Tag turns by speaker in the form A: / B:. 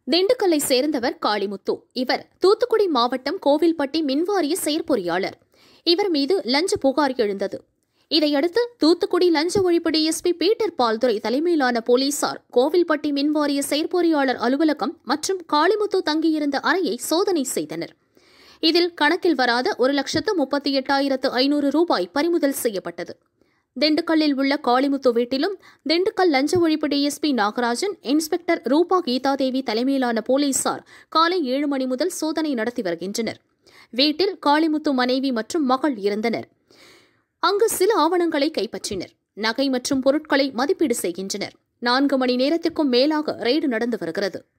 A: திண்டுக்கல்லை சேர்ந்தவர் காளிமுத்து இவர் தூத்துக்குடி மாவட்டம் கோவில்பட்டி மின்வாரிய செயற்பொறியாளர் இவர் மீது லஞ்ச புகார் எழுந்தது இதையடுத்து தூத்துக்குடி லஞ்ச ஒழிப்பு டிஎஸ்பி பீட்டர் பால்துரை தலைமையிலான போலீசார் கோவில்பட்டி மின்வாரிய செயற்பொறியாளர் அலுவலகம் மற்றும் காளிமுத்து தங்கியிருந்த அறையை சோதனை செய்தனர் இதில் கணக்கில் வராத ஒரு லட்சத்து முப்பத்தி எட்டாயிரத்து ஐநூறு ரூபாய் பறிமுதல் செய்யப்பட்டது திண்டுக்கல்லில் உள்ள காளிமுத்து வீட்டிலும் திண்டுக்கல் லஞ்ச ஒழிப்பு டிஎஸ்பி நாகராஜன் இன்ஸ்பெக்டர் ரூபா கீதாதேவி தலைமையிலான போலீசார் காலை ஏழு மணி முதல் சோதனை நடத்தி வருகின்றனர் வீட்டில் காளிமுத்து மனைவி மற்றும் மகள் இருந்தனர் அங்கு சில ஆவணங்களை கைப்பற்றினர் நகை மற்றும் பொருட்களை மதிப்பீடு செய்கின்றனர் நான்கு மணி நேரத்திற்கும் மேலாக ரெய்டு நடந்து வருகிறது